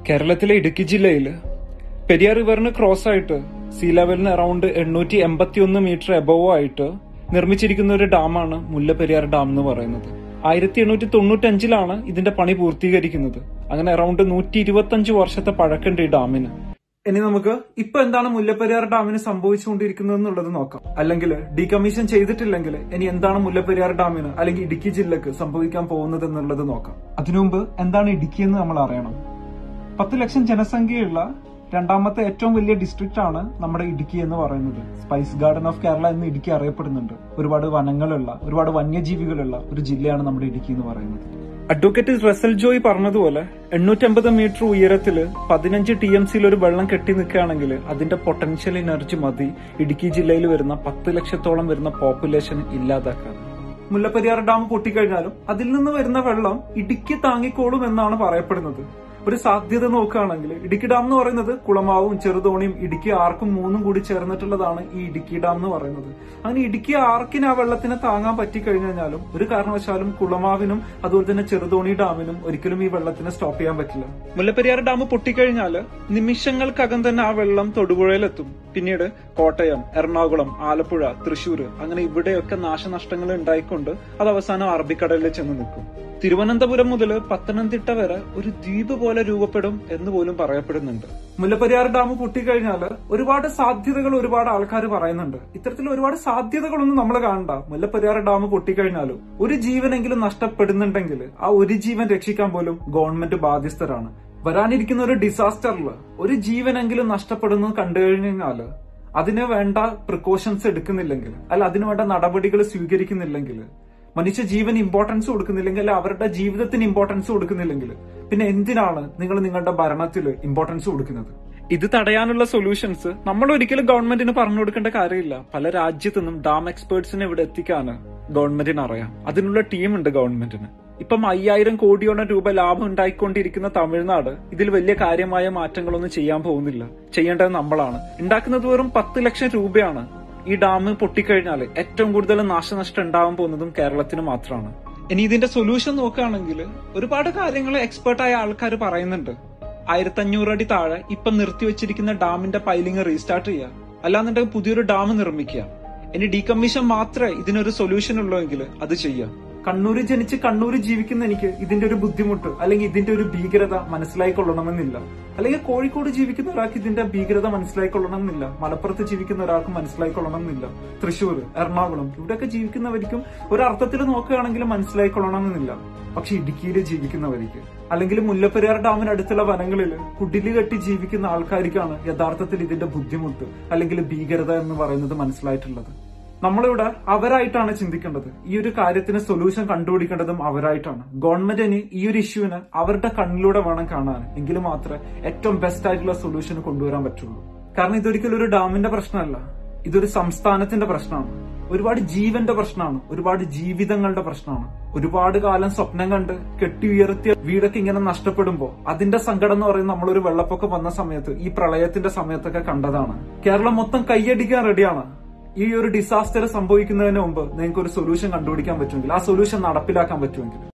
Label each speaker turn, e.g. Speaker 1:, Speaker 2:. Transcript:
Speaker 1: കേരളത്തിലെ ഇടുക്കി ജില്ലയിൽ പെരിയാർ റിവറിന് ക്രോസ് ആയിട്ട് സീ ലെവലിന് അറൌണ്ട് എണ്ണൂറ്റി എൺപത്തി ഒന്ന് മീറ്റർ എബോവ് ആയിട്ട് നിർമ്മിച്ചിരിക്കുന്ന ഒരു ഡാമാണ് മുല്ലപ്പെരിയാർ ഡാം എന്ന് പറയുന്നത് ആയിരത്തി എണ്ണൂറ്റി തൊണ്ണൂറ്റി അഞ്ചിലാണ് ഇതിന്റെ പണി പൂർത്തീകരിക്കുന്നത് അങ്ങനെ അറൌണ്ട് നൂറ്റി ഇരുപത്തി അഞ്ച് വർഷത്തെ പഴക്കമുണ്ട് ഈ ഡാമിന് ഇനി നമുക്ക് ഇപ്പൊ എന്താണ് മുല്ലപ്പെരിയാർ ഡാമിന് സംഭവിച്ചുകൊണ്ടിരിക്കുന്നത് എന്നുള്ളത് നോക്കാം അല്ലെങ്കിൽ ഡീകമ്മീഷൻ ചെയ്തിട്ടില്ലെങ്കിൽ ഇനി എന്താണ് മുല്ലപ്പെരിയാർ ഡാമിന് അല്ലെങ്കിൽ ഇടുക്കി ജില്ലക്ക് സംഭവിക്കാൻ പോകുന്നത് എന്നുള്ളത് നോക്കാം അതിനു മുമ്പ് എന്താണ് ഇടുക്കി എന്ന് നമ്മൾ അറിയണം പത്ത് ലക്ഷം ജനസംഖ്യയുള്ള രണ്ടാമത്തെ ഏറ്റവും വലിയ ഡിസ്ട്രിക്റ്റ് ആണ് നമ്മുടെ ഇടുക്കി എന്ന് പറയുന്നത് സ്പൈസ് ഗാർഡൻ ഓഫ് കേരള എന്ന് ഇടുക്കി അറിയപ്പെടുന്നുണ്ട് ഒരുപാട് വനങ്ങളുള്ള ഒരുപാട് വന്യജീവികളുള്ള ഒരു ജില്ലയാണ് നമ്മുടെ ഇടുക്കി എന്ന് പറയുന്നത് അഡ്വക്കേറ്റ് റസൽ ജോയ് പറഞ്ഞതുപോലെ എണ്ണൂറ്റമ്പത് മീറ്റർ ഉയരത്തില് പതിനഞ്ച് ടി എം സിയിൽ ഒരു വെള്ളം കെട്ടി നിൽക്കുകയാണെങ്കിൽ അതിന്റെ പൊട്ടൻഷ്യൽ എനർജി മതി ഇടുക്കി ജില്ലയിൽ വരുന്ന പത്ത് ലക്ഷത്തോളം വരുന്ന പോപ്പുലേഷൻ ഇല്ലാതാക്കാൻ മുല്ലപ്പെരിയാർ ഡാം പൊട്ടിക്കഴിഞ്ഞാലും അതിൽ നിന്ന് വരുന്ന വെള്ളം ഇടുക്കി താങ്ങിക്കോളും എന്നാണ് പറയപ്പെടുന്നത് ഒരു സാധ്യത നോക്കുകയാണെങ്കിൽ ഇടുക്കി ഡാം എന്ന് പറയുന്നത് കുളമാവും ചെറുതോണിയും ഇടുക്കി ആർക്കും മൂന്നും കൂടി ചേർന്നിട്ടുള്ളതാണ് ഈ ഇടുക്കി ഡാം എന്ന് പറയുന്നത് അങ്ങനെ ഇടുക്കി ആർക്കിന് ആ വെള്ളത്തിന് താങ്ങാൻ പറ്റിക്കഴിഞ്ഞാലും ഒരു കാരണവശാലും കുളമാവിനും അതുപോലെ തന്നെ ചെറുതോണി ഡാമിനും ഒരിക്കലും ഈ വെള്ളത്തിന് സ്റ്റോപ്പ് ചെയ്യാൻ പറ്റില്ല മുല്ലപ്പെരിയാർ ഡാം പൊട്ടിക്കഴിഞ്ഞാൽ നിമിഷങ്ങൾക്കകം തന്നെ ആ വെള്ളം തൊടുപുഴയിലെത്തും പിന്നീട് കോട്ടയം എറണാകുളം ആലപ്പുഴ തൃശൂർ അങ്ങനെ ഇവിടെയൊക്കെ നാശനഷ്ടങ്ങൾ ഉണ്ടായിക്കൊണ്ട് അത് അവസാനം അറബിക്കടലിൽ ചെന്ന് നിൽക്കും തിരുവനന്തപുരം മുതൽ പത്തനംതിട്ട വരെ ഒരു ദ്വീപ് പോലെ രൂപപ്പെടും എന്ന് പോലും പറയപ്പെടുന്നുണ്ട് മുല്ലപ്പെരിയാർ ഡാം പൊട്ടിക്കഴിഞ്ഞാൽ ഒരുപാട് സാധ്യതകൾ ഒരുപാട് ആൾക്കാർ പറയുന്നുണ്ട് ഇത്തരത്തിൽ ഒരുപാട് സാധ്യതകളൊന്നും നമ്മൾ കാണണ്ട മുല്ലപ്പെരിയാർ ഡാം പൊട്ടിക്കഴിഞ്ഞാലും ഒരു ജീവനെങ്കിലും നഷ്ടപ്പെടുന്നുണ്ടെങ്കിൽ ആ ഒരു ജീവൻ രക്ഷിക്കാൻ പോലും ഗവൺമെന്റ് ബാധ്യസ്ഥരാണ് വരാനിരിക്കുന്ന ഒരു ഡിസാസ്റ്ററിൽ ഒരു ജീവനെങ്കിലും നഷ്ടപ്പെടുന്നത് കണ്ടു കഴിഞ്ഞാൽ അതിന് വേണ്ട പ്രിക്കോഷൻസ് എടുക്കുന്നില്ലെങ്കിൽ അല്ല അതിന് വേണ്ട നടപടികൾ സ്വീകരിക്കുന്നില്ലെങ്കിൽ മനുഷ്യ ജീവൻ ഇമ്പോർട്ടൻസ് കൊടുക്കുന്നില്ലെങ്കിൽ അല്ല അവരുടെ ജീവിതത്തിന് ഇമ്പോർട്ടൻസ് കൊടുക്കുന്നില്ലെങ്കിൽ പിന്നെ എന്തിനാണ് നിങ്ങൾ നിങ്ങളുടെ ഭരണത്തിൽ ഇമ്പോർട്ടൻസ് കൊടുക്കുന്നത് ഇത് തടയാനുള്ള സൊല്യൂഷൻസ് നമ്മൾ ഒരിക്കലും ഗവൺമെന്റിന് പറഞ്ഞു കൊടുക്കേണ്ട കാര്യമില്ല പല രാജ്യത്തു നിന്നും ഡാം എക്സ്പേർട്സിനെ ഇവിടെ എത്തിക്കാൻ ഗവൺമെന്റിന് അറിയാം അതിനുള്ള ടീമുണ്ട് ഗവൺമെന്റിന് ഇപ്പം അയ്യായിരം കോടിയോളം രൂപ ലാഭം ഉണ്ടായിക്കൊണ്ടിരിക്കുന്ന തമിഴ്നാട് ഇതിൽ വലിയ കാര്യമായ മാറ്റങ്ങളൊന്നും ചെയ്യാൻ പോകുന്നില്ല ചെയ്യേണ്ടത് നമ്മളാണ് ഉണ്ടാക്കുന്നത് വെറും പത്ത് ലക്ഷം രൂപയാണ് ഈ ഡാം പൊട്ടിക്കഴിഞ്ഞാൽ ഏറ്റവും കൂടുതൽ നാശനഷ്ടം ഉണ്ടാവാൻ പോകുന്നതും കേരളത്തിന് മാത്രമാണ് ഇനി ഇതിന്റെ സൊല്യൂഷൻ നോക്കുകയാണെങ്കിൽ ഒരുപാട് കാര്യങ്ങൾ എക്സ്പേർട്ടായ ആൾക്കാർ പറയുന്നുണ്ട് ആയിരത്തി അഞ്ഞൂറ് അടി താഴെ ഇപ്പൊ നിർത്തിവെച്ചിരിക്കുന്ന ഡാമിന്റെ പൈലിംഗ് റീസ്റ്റാർട്ട് ചെയ്യുക അല്ലാന്നുണ്ടെങ്കിൽ പുതിയൊരു ഡാം നിർമ്മിക്കുക ഇനി ഡീകമ്മീഷൻ മാത്രമേ ഇതിനൊരു സൊല്യൂഷൻ ഉള്ളൂ എങ്കിൽ അത് ചെയ്യാം കണ്ണൂര് ജനിച്ച് കണ്ണൂര് ജീവിക്കുന്ന എനിക്ക് ഇതിന്റെ ഒരു ബുദ്ധിമുട്ട് അല്ലെങ്കിൽ ഇതിന്റെ ഒരു ഭീകരത മനസ്സിലായിക്കൊള്ളണമെന്നില്ല അല്ലെങ്കിൽ കോഴിക്കോട് ജീവിക്കുന്ന ഒരാൾക്ക് ഇതിന്റെ ഭീകരത മനസ്സിലായിക്കൊള്ളണമെന്നില്ല മലപ്പുറത്ത് ജീവിക്കുന്ന ഒരാൾക്ക് മനസ്സിലായിക്കൊള്ളണമെന്നില്ല തൃശൂർ എറണാകുളം ഇവിടെയൊക്കെ ജീവിക്കുന്നവർക്കും ഒരർത്ഥത്തിൽ നോക്കുകയാണെങ്കിൽ മനസ്സിലായിക്കൊള്ളണമെന്നില്ല പക്ഷെ ഇടുക്കിയിൽ ജീവിക്കുന്നവർക്ക് അല്ലെങ്കിൽ മുല്ലപ്പെരിയാർ ഡാമിനടുത്തുള്ള വനങ്ങളിൽ കുടില് കെട്ടി ജീവിക്കുന്ന ആൾക്കാർക്കാണ് യഥാർത്ഥത്തിൽ ഇതിന്റെ ബുദ്ധിമുട്ട് അല്ലെങ്കിൽ ഭീകരത എന്ന് പറയുന്നത് മനസ്സിലായിട്ടുള്ളത് നമ്മളിവിടെ അവരായിട്ടാണ് ചിന്തിക്കേണ്ടത് ഈ ഒരു കാര്യത്തിന് സൊല്യൂഷൻ കണ്ടുപിടിക്കേണ്ടതും അവരായിട്ടാണ് ഗവൺമെന്റിന് ഈ ഒരു ഇഷ്യൂവിന് അവരുടെ കണ്ണിലൂടെ വേണം കാണാൻ എങ്കിൽ മാത്രമേ ഏറ്റവും ബെസ്റ്റ് ആയിട്ടുള്ള സൊല്യൂഷൻ കൊണ്ടുവരാൻ പറ്റുള്ളൂ കാരണം ഇതൊരിക്കലും ഒരു ഡാമിന്റെ പ്രശ്നമല്ല ഇതൊരു സംസ്ഥാനത്തിന്റെ പ്രശ്നമാണ് ഒരുപാട് ജീവന്റെ പ്രശ്നമാണ് ഒരുപാട് ജീവിതങ്ങളുടെ പ്രശ്നമാണ് ഒരുപാട് കാലം സ്വപ്നം കണ്ട് കെട്ടി ഉയർത്തിയ വീടൊക്കെ ഇങ്ങനെ നഷ്ടപ്പെടുമ്പോ അതിന്റെ സങ്കടം എന്ന് പറയുന്നത് നമ്മളൊരു വെള്ളപ്പൊക്കം വന്ന സമയത്ത് ഈ പ്രളയത്തിന്റെ സമയത്തൊക്കെ കണ്ടതാണ് കേരളം മൊത്തം കൈയടിക്കാൻ റെഡിയാണ് ഈ ഒരു ഡിസാസ്റ്റർ സംഭവിക്കുന്നതിന് മുമ്പ് നിങ്ങൾക്ക് ഒരു സൊല്യൂഷൻ കണ്ടുപിടിക്കാൻ പറ്റുമെങ്കിൽ ആ സൊല്യൂഷൻ നടപ്പിലാക്കാൻ പറ്റുമെങ്കിൽ